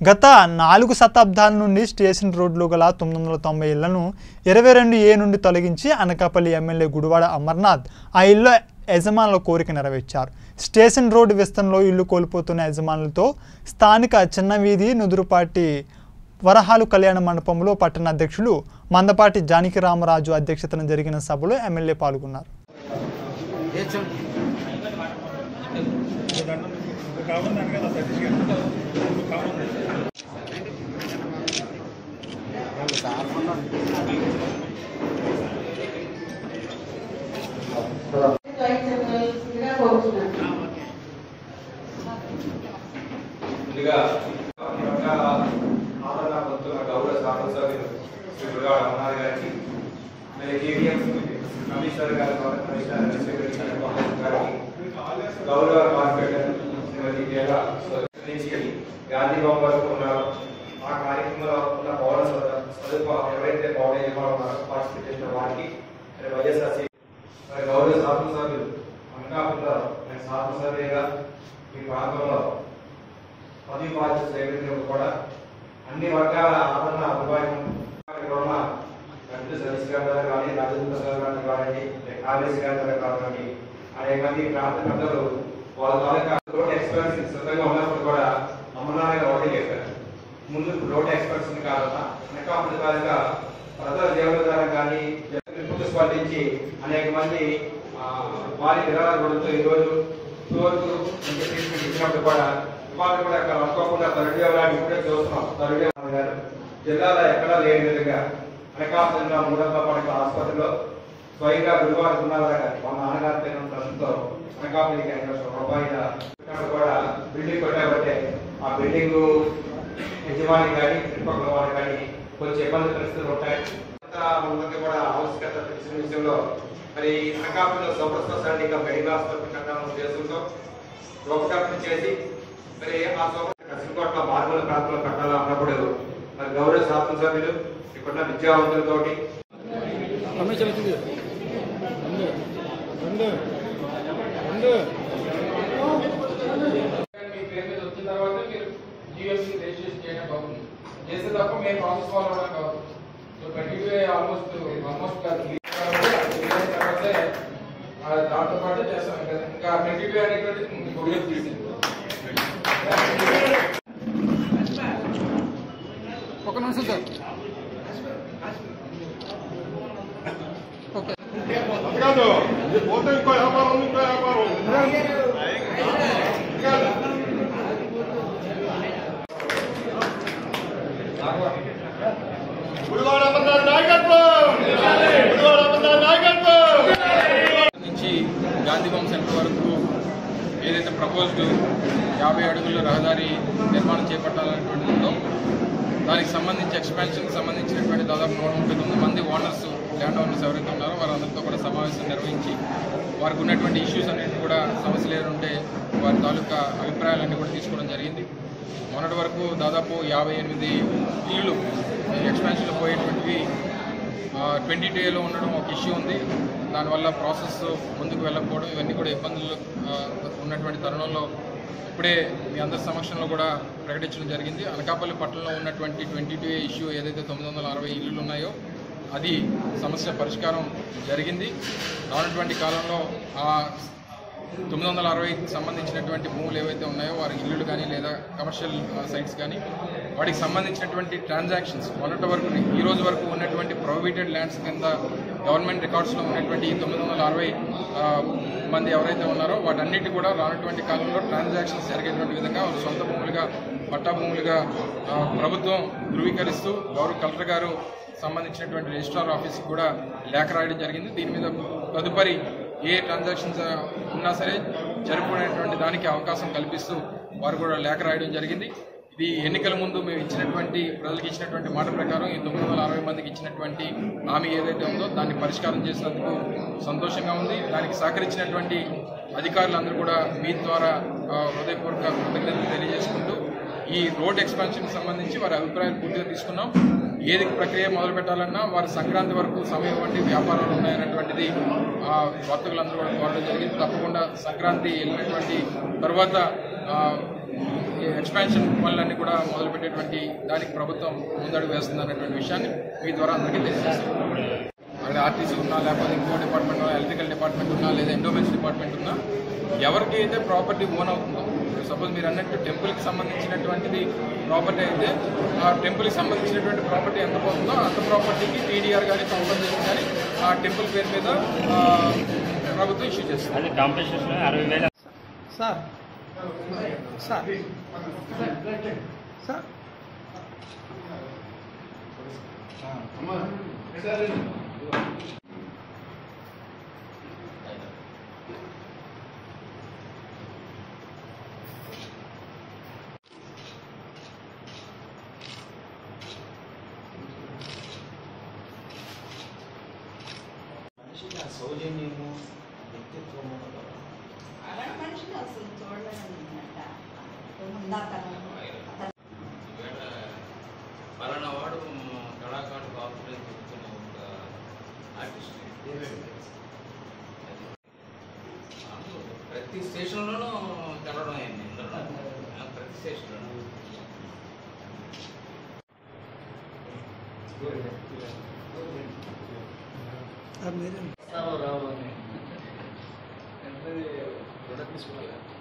గత నాలుగు శతాబ్దాల నుండి స్టేషన్ రోడ్లు గల తొమ్మిది వందల తొంభై ఇళ్లను ఇరవై రెండు ఏ నుండి తొలగించి అనకాపల్లి ఎమ్మెల్యే గుడివాడ అమర్నాథ్ ఆ ఇళ్ల యజమానుల కోరిక నెరవేర్చారు స్టేషన్ రోడ్డు విస్తరణలో ఇల్లు కోల్పోతున్న యజమానులతో స్థానిక చిన్న వీధి నుదురుపాటి వరహాలు కళ్యాణ మండపంలో పట్టణ అధ్యక్షులు మందపాటి జానకి రామరాజు అధ్యక్షతన జరిగిన సభలో ఎమ్మెల్యే పాల్గొన్నారు స్వయంగా కోరుతున్నాను ముందుగా ఈ యొక్క ఆదరణ పొందుతున్న గౌరవ శాసనసభ్యులు శ్రీ గురుగాడ అమర్నాథ్ గారికి మరి కేవీఎం కమిషనర్ గారి ద్వారా కమిషనర్ సెక్రటరీ గారి కాంగ్రెస్ గారికి గౌరవ కార్పొరేటర్ శ్రీమతి తేజ నుంచి గాంధీ బాబు వరకు ఉన్నారు ఆ కార్యక్రమంలో ఉన్న పౌర సదుపాయం ఎవరైతే పౌర నిర్మాణం పార్టిసిపేట్ చేసిన వారికి మరి వైఎస్ఆర్సీ మరి గౌరవ శాసనసభ్యులు అనకాపల్లిలో నేను శాసనసభ్యులుగా ఈ ప్రాంతంలో పదవి బాధ్యత స్వీకరించినప్పుడు కూడా అన్ని వర్గాల ఆదరణ అభిప్రాయం ఉన్న గంటి సతీష్ గారి ద్వారా కానీ రాజేంద్ర ప్రసాద్ గారి కానివ్వండి కాళేశ్ గారి ద్వారా కానివ్వండి అనేక మంది ప్రాంత పెద్దలు వాళ్ళ తాలూకా రోడ్ ఎక్స్పర్ట్స్ సిద్ధంగా ఉన్నప్పుడు కూడా అమర్నాథ్ గారు ఒకటే చెప్పారు ముందు రోడ్ ఎక్స్పర్ట్స్ కావాలన్నా అనకాపల్లి తాలూకా ప్రజల జీవనాధారం కానీ జగన్ స్పందించి అనేక మంది ఆ, వారి విధానాలు ఈ రోజు ఇదివరకు మంచి ట్రీట్మెంట్ ఇచ్చినప్పుడు కూడా ఇవాళ కూడా అక్కడ అనుకోకుండా తరుణ్ ఇప్పుడే చూస్తున్నాం తరుణ్ గారు జిల్లాలో ఎక్కడా లేని విధంగా అనకాపల్లిలో మూడొందల పడక ఆసుపత్రిలో స్వయంగా గురువారం గురునాథ గారు మా నాన్నగారి పేరు ప్రస్తుతో అనకాపల్లికి ఐదు లక్షల రూపాయల ఇక్కడ కూడా బిల్డింగ్ కొట్టాబట్టే ఆ బిల్డింగ్ యజమాని కానీ చుట్టుపక్కల వారు కానీ కొంచెం ఇబ్బంది పరిస్థితులు ఉంటాయి అంతా మనందరికీ కూడా ఆవశ్యకత తెలిసిన విషయంలో మరి అనకాపల్లిలో సూపర్ స్పెషాలిటీగా మెడికల్ ఆసుపత్రి కట్టాలన్న ఉద్దేశంతో రూపకల్పన చేసి మరి ఆ సూపర్ కసిరికోట్ల మార్మూల ప్రాంతంలో కట్టాలన్నప్పుడు మరి గౌరవ శాసనసభ్యులు ఇక్కడున్న విద్యావంతులతోటి మీ పేరు మీద వచ్చిన తర్వాత మీరు జిఎస్టీ రిజిస్ట్రేషన్ చేయడం అవుతుంది చేస్తే తప్ప మేము ప్రాసెస్ ఫాలో అవ్వడం కాదు so twenty two almost almost తర్వాతే ఆ దాంతో పాటు చేస్తాం ఇంకా ఇంకా ట్వంటీ టూ అనేటువంటి గొడవ తీసింది ఒక నిమిషం సార్ ఓకే కాదు ఇది పోతే ఇంకో వ్యాపారం ఇంకో వ్యాపారం గుడివాడ అమర్నాథ్ నాయకత్వం గుడివాడ అమర్నాథ్ నాయకత్వం నుంచి గాంధీబొమ్మ సెంటర్ వరకు ఏదైతే ప్రపోజ్డ్ యాభై అడుగుల రహదారి నిర్మాణం చేపట్టాలనేటువంటి ఉందో దానికి సంబంధించి ఎక్స్పాన్షన్కి సంబంధించినటువంటి దాదాపు నూట ముప్పై తొమ్మిది మంది ఓనర్స్ ల్యాండ్ ఓనర్స్ ఎవరైతే ఉన్నారో వారందరితో కూడా సమావేశం నిర్వహించి వారికి ఉన్నటువంటి ఇష్యూస్ అనేవి కూడా సమస్యలు ఏమైనా ఉంటే వారి తాలూకా అభిప్రాయాలన్నీ కూడా తీసుకోవడం జరిగింది మొన్నటి వరకు దాదాపు యాభై ఎనిమిది ఇళ్ళు ఎక్స్పాన్షన్లో పోయేటువంటివి ట్వంటీ డేలో ఉండడం ఒక ఇష్యూ ఉంది దానివల్ల ప్రాసెస్ ముందుకు వెళ్ళకపోవడం ఇవన్నీ కూడా ఇబ్బందులు ఆ, ఉన్నటువంటి తరుణంలో ఇప్పుడే మీ అందరి సమక్షంలో కూడా ప్రకటించడం జరిగింది అనకాపల్లి పట్టణంలో ఉన్నటువంటి ట్వంటీ టూ ఇష్యూ ఏదైతే తొమ్మిది వందల అరవై ఇల్లులు ఉన్నాయో అది సమస్య పరిష్కారం జరిగింది రానటువంటి కాలంలో ఆ తొమ్మిది వందల అరవైకి సంబంధించినటువంటి భూములు ఏవైతే ఉన్నాయో వారి ఇల్లులు కానీ లేదా కమర్షియల్ సైట్స్ కానీ వాటికి సంబంధించినటువంటి ట్రాన్సాక్షన్స్ మొన్నటి వరకు ఈ రోజు వరకు ఉన్నటువంటి ప్రొహిబిటెడ్ ల్యాండ్స్ కింద గవర్నమెంట్ రికార్డ్స్లో ఉన్నటువంటి ఈ తొమ్మిది వందల అరవై ఆ, మంది ఎవరైతే ఉన్నారో వాటన్నిటి కూడా రానటువంటి కాలంలో ట్రాన్సాక్షన్స్ జరిగేటువంటి విధంగా వారి సొంత భూములుగా పట్టా భూములుగా ఆ, ప్రభుత్వం ధృవీకరిస్తూ గౌరవ కలెక్టర్ గారు సంబంధించినటువంటి రిజిస్ట్రార్ ఆఫీస్కి కూడా లేఖ రాయడం జరిగింది దీని మీద తదుపరి ఏ ట్రాన్సాక్షన్స్ ఉన్నా సరే జరుపుకునేటువంటి దానికి అవకాశం కల్పిస్తూ వారు కూడా లేఖ రాయడం జరిగింది ఇది ఎన్నికల ముందు మేము ఇచ్చినటువంటి ప్రజలకు ఇచ్చినటువంటి మాట ప్రకారం ఈ తొమ్మిది వందల అరవై మందికి ఇచ్చినటువంటి హామీ ఏదైతే ఉందో దాన్ని పరిష్కారం చేసినందుకు సంతోషంగా ఉంది దానికి సహకరించినటువంటి అధికారులందరూ కూడా మీ ద్వారా ఆ, హృదయపూర్వక కృతజ్ఞతలు తెలియజేసుకుంటూ ఈ రోడ్ ఎక్స్పాన్షన్ సంబంధించి వారి అభిప్రాయాలు పూర్తిగా తీసుకున్నాం ఏది ప్రక్రియ మొదలు పెట్టాలన్నా వారి సంక్రాంతి వరకు సమయం వంటి వ్యాపారాలు ఉన్నాయన్నటువంటిది ఆ, వర్తకులందరూ కూడా కోరడం జరిగింది తప్పకుండా సంక్రాంతి వెళ్ళినటువంటి తర్వాత ఆ, ఎక్స్పాన్షన్ పనులన్నీ కూడా మొదలుపెట్టేటువంటి దానికి ప్రభుత్వం ముందడుగు వేస్తుంది అనేటువంటి విషయాన్ని మీ ద్వారా అందరికీ తెలియజేస్తాం అక్కడ ఆర్టీసీ ఉన్నా లేకపోతే ఇంకో డిపార్ట్మెంట్ ఉన్నా ఎలక్ట్రికల్ డిపార్ట్మెంట్ ఉన్నా లేదా ఎండోమెంట్స్ డిపార్ట్మెంట్ ఉన్నా ఎవరికి అయితే ప్రాపర్టీ ఓన్ అవుతుందో సపోజ్ మీరు అన్నట్టు టెంపుల్కి సంబంధించినటువంటిది ప్రాపర్టీ అయితే ఆ టెంపుల్కి సంబంధించినటువంటి ప్రాపర్టీ ఎంత పోతుందో అంత ప్రాపర్టీకి టీడీఆర్ కానీ కంపల్సరీ కానీ ఆ టెంపుల్ పేరు మీద ఆ, ప్రభుత్వం ఇష్యూ చేస్తుంది అది కాంపిటీషన్ అరవై వేల సార్ సార్ సార్ మనిషికి ఆ సౌజన్యము వ్యక్తిత్వము కదా. అలాంటి మనిషిని అసలు చూడలేదంట ఉందాకను పలానా వాడు కళాకారుడు కాపులని చెప్తున్న ఒక ఆర్టిస్ట్ మామూలు ప్రతి స్టేషన్లోనూ తెలవడం అయింది ఇందులో ఆ, ప్రతి స్టేషన్లోనూ సార్ మీరే రావు రావు అని ప్రొడక్ట్ తీసుకోవాలి